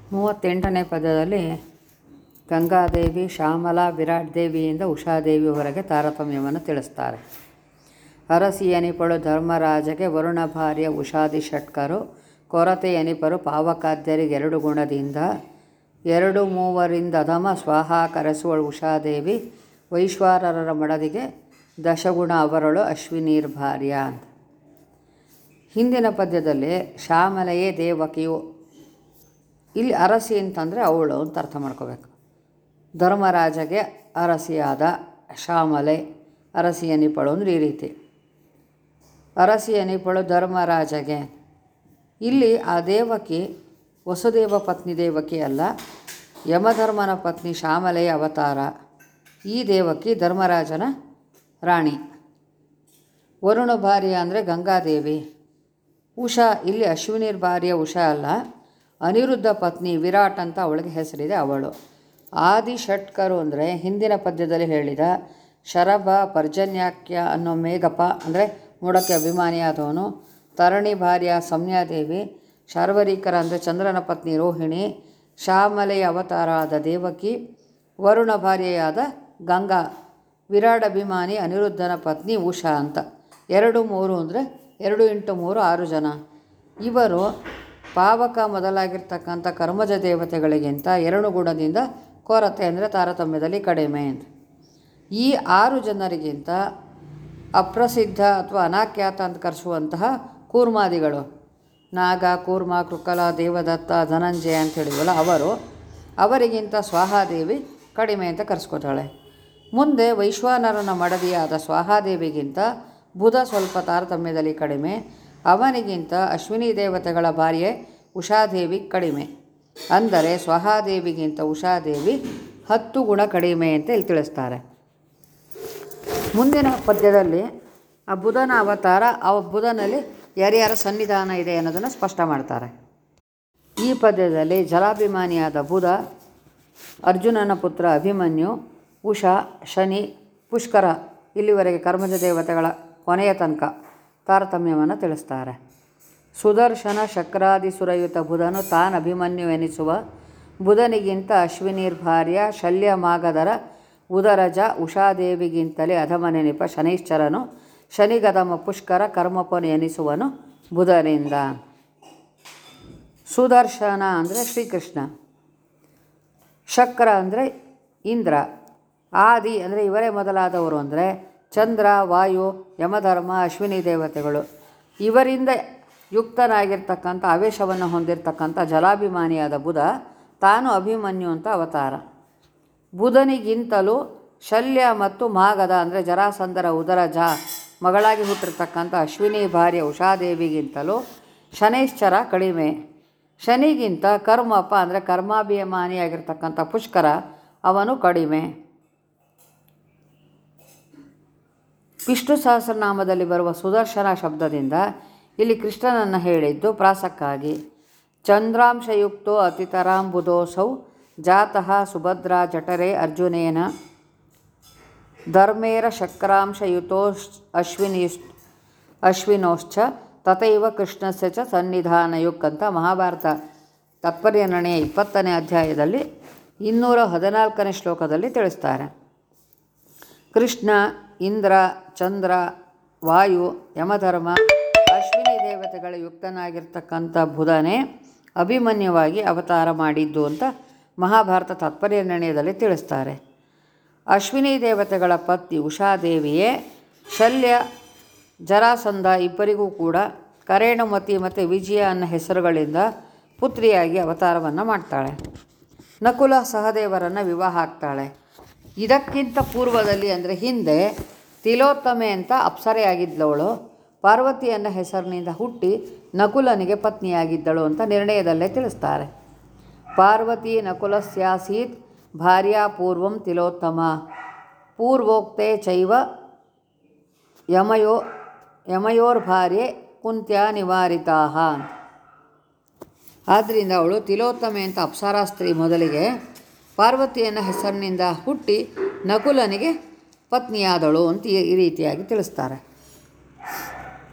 ಮೂವತ್ತೆಂಟನೇ ಪದ್ಯದಲ್ಲಿ ಗಂಗಾದೇವಿ ಶ್ಯಾಮಲಾ ವಿರಾಟ್ ದೇವಿಯಿಂದ ಉಷಾದೇವಿಯವರೆಗೆ ತಾರತಮ್ಯವನ್ನು ತಿಳಿಸ್ತಾರೆ ಅರಸಿ ಎನಿಪಳು ಧರ್ಮರಾಜಗೆ ವರುಣ ಭಾರ್ಯ ಉಷಾದಿ ಷಟ್ಕರು ಕೊರತೆ ಎನಿಪರು ಪಾವಕಾದ್ಯರಿಗೆ ಎರಡು ಗುಣದಿಂದ ಎರಡು ಮೂವರಿಂದ ಅಧಮ ಸ್ವಾಹ ಕರೆಸುವಳು ಉಷಾದೇವಿ ವೈಶ್ವಾನರರ ಮಡದಿಗೆ ದಶಗುಣ ಅವರಳು ಅಶ್ವಿನೀರ್ ಭಾರ್ಯ ಅಂತ ಹಿಂದಿನ ಪದ್ಯದಲ್ಲಿ ಶ್ಯಾಮಲೆಯೇ ದೇವಕಿಯು ಇಲ್ಲಿ ಅರಸಿ ಅಂತಂದರೆ ಅವಳು ಅಂತ ಅರ್ಥ ಮಾಡ್ಕೋಬೇಕು ಧರ್ಮರಾಜಗೆ ಅರಸಿಯಾದ ಶ್ಯಾಮಲೆ ಅರಸಿ ಎನಿಪಳು ಅಂದ್ರೆ ಈ ರೀತಿ ಅರಸಿ ಎನಿಪಳು ಧರ್ಮರಾಜಗೆ ಇಲ್ಲಿ ಆ ದೇವಕಿ ವಸುದೇವ ಪತ್ನಿ ದೇವಕಿ ಅಲ್ಲ ಯಮಧರ್ಮನ ಪತ್ನಿ ಶ್ಯಾಮಲೆಯ ಅವತಾರ ಈ ದೇವಕಿ ಧರ್ಮರಾಜನ ರಾಣಿ ವರುಣ ಭಾರ್ಯ ಅಂದರೆ ಗಂಗಾದೇವಿ ಉಷಾ ಇಲ್ಲಿ ಅಶ್ವಿನಿರ್ ಭಾರ್ಯ ಉಷಾ ಅಲ್ಲ ಅನಿರುದ್ಧ ಪತ್ನಿ ವಿರಾಟ್ ಅಂತ ಅವಳಿಗೆ ಹೆಸರಿದೆ ಅವಳು ಆದಿ ಷಟ್ಕರು ಅಂದರೆ ಹಿಂದಿನ ಪದ್ಯದಲ್ಲಿ ಹೇಳಿದ ಶರಭ ಪರ್ಜನ್ಯಾಕ್ಯ ಅನ್ನೋ ಮೇಘಪ ಅಂದರೆ ಮೋಡಕ್ಕೆ ಅಭಿಮಾನಿಯಾದವನು ತರಣಿ ಭಾರ್ಯ ಸೌಮ್ಯಾದೇವಿ ಶಾರ್ವರೀಕರ ಅಂದರೆ ಚಂದ್ರನ ಪತ್ನಿ ರೋಹಿಣಿ ಶ್ಯಾಮಲೆಯ ಅವತಾರ ಆದ ದೇವಕಿ ವರುಣ ಭಾರ್ಯೆಯಾದ ಗಂಗಾ ವಿರಾಟ್ ಅಭಿಮಾನಿ ಅನಿರುದ್ಧನ ಪತ್ನಿ ಉಷಾ ಅಂತ ಎರಡು ಮೂರು ಅಂದರೆ ಎರಡು ಇಂಟು ಮೂರು ಆರು ಜನ ಇವರು ಪಾವಕ ಮೊದಲಾಗಿರ್ತಕ್ಕಂಥ ಕರ್ಮಜ ದೇವತೆಗಳಿಗಿಂತ ಎರಡು ಗುಣದಿಂದ ಕೊರತೆ ಅಂದರೆ ತಾರತಮ್ಯದಲ್ಲಿ ಕಡಿಮೆ ಅಂತ ಈ ಆರು ಜನರಿಗಿಂತ ಅಪ್ರಸಿದ್ಧ ಅಥವಾ ಅನಾಖ್ಯಾತ ಅಂತ ಕರೆಸುವಂತಹ ಕೂರ್ಮಾದಿಗಳು ನಾಗ ಕೂರ್ಮ ಕೃಕಲ ದೇವದತ್ತ ಧನಂಜಯ ಅಂತ ಹೇಳಿದ್ವಲ್ಲ ಅವರು ಅವರಿಗಿಂತ ಸ್ವಾಹಾದೇವಿ ಕಡಿಮೆ ಅಂತ ಕರೆಸ್ಕೊತಾಳೆ ಮುಂದೆ ವೈಶ್ವಾನರನ ಮಡದಿಯಾದ ಸ್ವಾಹಾದೇವಿಗಿಂತ ಬುಧ ಸ್ವಲ್ಪ ತಾರತಮ್ಯದಲ್ಲಿ ಕಡಿಮೆ ಅವನಿಗಿಂತ ಅಶ್ವಿನಿ ದೇವತೆಗಳ ಭಾರ್ಯೆ ಉಷಾದೇವಿ ಕಡಿಮೆ ಅಂದರೆ ಸ್ವಹಾದೇವಿಗಿಂತ ಉಷಾದೇವಿ ಹತ್ತು ಗುಣ ಕಡಿಮೆ ಅಂತ ಇಲ್ಲಿ ತಿಳಿಸ್ತಾರೆ ಮುಂದಿನ ಪದ್ಯದಲ್ಲಿ ಆ ಬುಧನ ಅವತಾರ ಆ ಬುಧನಲ್ಲಿ ಯಾರ್ಯಾರ ಸನ್ನಿಧಾನ ಇದೆ ಅನ್ನೋದನ್ನು ಸ್ಪಷ್ಟ ಮಾಡ್ತಾರೆ ಈ ಪದ್ಯದಲ್ಲಿ ಜಲಾಭಿಮಾನಿಯಾದ ಬುಧ ಅರ್ಜುನನ ಪುತ್ರ ಅಭಿಮನ್ಯು ಉಷಾ ಶನಿ ಪುಷ್ಕರ ಇಲ್ಲಿವರೆಗೆ ಕರ್ಮಜ ದೇವತೆಗಳ ಕೊನೆಯ ತನಕ ತಾರತಮ್ಯವನ್ನು ತಿಳಿಸ್ತಾರೆ ಸುದರ್ಶನ ಶಕ್ರಾದಿ ಸುರಯುತ ಬುಧನು ತಾನು ಅಭಿಮನ್ಯು ಎನಿಸುವ ಬುಧನಿಗಿಂತ ಅಶ್ವಿನೀರ್ ಭಾರ್ಯ ಶಲ್ಯ ಮಾಗದರ ಉದರಜ ಉಷಾದೇವಿಗಿಂತಲೇ ಅಧಮನೆನಿಪ ಶನೈಶ್ಚರನು ಶನಿಗದಮ ಪುಷ್ಕರ ಕರ್ಮಪನು ಎನಿಸುವನು ಬುಧನಿಂದ ಸುದರ್ಶನ ಅಂದರೆ ಶ್ರೀಕೃಷ್ಣ ಶಕ್ರ ಅಂದರೆ ಇಂದ್ರ ಆದಿ ಅಂದರೆ ಇವರೇ ಮೊದಲಾದವರು ಅಂದರೆ ಚಂದ್ರ ವಾಯು ಯಮಧರ್ಮ ಅಶ್ವಿನಿ ದೇವತೆಗಳು ಇವರಿಂದ ಯುಕ್ತನಾಗಿರ್ತಕ್ಕಂಥ ಆವೇಶವನ್ನು ಹೊಂದಿರತಕ್ಕಂಥ ಜಲಾಭಿಮಾನಿಯಾದ ಬುಧ ತಾನು ಅಭಿಮನ್ಯು ಅಂತ ಅವತಾರ ಬುಧನಿಗಿಂತಲೂ ಶಲ್ಯ ಮತ್ತು ಮಾಗದ ಅಂದರೆ ಜರಾಸಂದರ ಉದರ ಜ ಮಗಳಾಗಿ ಹುಟ್ಟಿರ್ತಕ್ಕಂಥ ಅಶ್ವಿನಿ ಭಾರ್ಯ ಉಷಾದೇವಿಗಿಂತಲೂ ಶನೈಶ್ಚರ ಕಡಿಮೆ ಶನಿಗಿಂತ ಕರ್ಮಪ್ಪ ಅಂದರೆ ಕರ್ಮಾಭಿಮಾನಿಯಾಗಿರ್ತಕ್ಕಂಥ ಪುಷ್ಕರ ಅವನು ಕಡಿಮೆ ವಿಷ್ಣು ಸಹಸ್ರನಾಮದಲ್ಲಿ ಬರುವ ಸುದರ್ಶನ ಶಬ್ದದಿಂದ ಇಲ್ಲಿ ಕೃಷ್ಣನನ್ನು ಹೇಳಿದ್ದು ಪ್ರಾಸಕ್ಕಾಗಿ ಚಂದ್ರಾಂಶಯುಕ್ತೋ ಅತಿತರಾಂಬುದೋಸೌ ಜಾತಃ ಸುಭದ್ರಾ ಜಠರೆ ಅರ್ಜುನೇನ ಧರ್ಮೇರ ಶಕ್ರಾಂಶಯುತೋ ಅಶ್ವಿನಿ ಅಶ್ವಿನೋಶ್ಚ ತಥೈವ ಕೃಷ್ಣಸ್ಯ ಚ ಸನ್ನಿಧಾನಯುಕ್ ಅಂತ ಮಹಾಭಾರತ ತಾತ್ಪರ್ಯ ನಿರ್ಣಯ ಇಪ್ಪತ್ತನೇ ಅಧ್ಯಾಯದಲ್ಲಿ ಇನ್ನೂರ ಹದಿನಾಲ್ಕನೇ ಶ್ಲೋಕದಲ್ಲಿ ತಿಳಿಸ್ತಾರೆ ಕೃಷ್ಣ ಇಂದ್ರ ಚಂದ್ರ ವಾಯು ಯಮಧರ್ಮ ಅಶ್ವಿನಿ ದೇವತೆಗಳ ಯುಕ್ತನಾಗಿರ್ತಕ್ಕಂಥ ಬುಧನೇ ಅಭಿಮನ್ಯವಾಗಿ ಅವತಾರ ಮಾಡಿದ್ದು ಅಂತ ಮಹಾಭಾರತ ತಾತ್ಪರ್ಯ ನಿರ್ಣಯದಲ್ಲಿ ತಿಳಿಸ್ತಾರೆ ಅಶ್ವಿನಿ ದೇವತೆಗಳ ಪತ್ನಿ ಉಷಾದೇವಿಯೇ ಶಲ್ಯ ಜರಾಸಂಧ ಇಬ್ಬರಿಗೂ ಕೂಡ ಕರೇಣುಮತಿ ಮತ್ತು ವಿಜಯ ಅನ್ನೋ ಹೆಸರುಗಳಿಂದ ಪುತ್ರಿಯಾಗಿ ಅವತಾರವನ್ನು ಮಾಡ್ತಾಳೆ ನಕುಲ ಸಹದೇವರನ್ನು ವಿವಾಹ ಆಗ್ತಾಳೆ ಇದಕ್ಕಿಂತ ಪೂರ್ವದಲ್ಲಿ ಅಂದರೆ ಹಿಂದೆ ತಿಲೋತ್ತಮೆ ಅಂತ ಅಪ್ಸರೆಯಾಗಿದ್ದವಳು ಪಾರ್ವತಿ ಅನ್ನೋ ಹೆಸರಿನಿಂದ ಹುಟ್ಟಿ ನಕುಲನಿಗೆ ಪತ್ನಿಯಾಗಿದ್ದಳು ಅಂತ ನಿರ್ಣಯದಲ್ಲೇ ತಿಳಿಸ್ತಾರೆ ಪಾರ್ವತಿ ನಕುಲಸ್ಯಾಸೀತ್ ಭಾರ್ಯಾ ಪೂರ್ವಂ ತಿಲೋತ್ತಮ ಪೂರ್ವೋಕ್ತೆ ಚೈವ ಯಮಯೋ ಯಮಯೋರ್ ಭಾರ್ಯೆ ಕುಂತ್ಯ ನಿವಾರಿತಾ ಆದ್ದರಿಂದ ಅವಳು ತಿಲೋತ್ತಮೆ ಅಂತ ಅಪ್ಸರಾ ಸ್ತ್ರೀ ಮೊದಲಿಗೆ ಪಾರ್ವತಿಯನ್ನ ಹೆಸರಿನಿಂದ ಹುಟ್ಟಿ ನಕುಲನಿಗೆ ಪತ್ನಿಯಾದಳು ಅಂತ ಈ- ಈ ರೀತಿಯಾಗಿ ತಿಳಿಸ್ತಾರೆ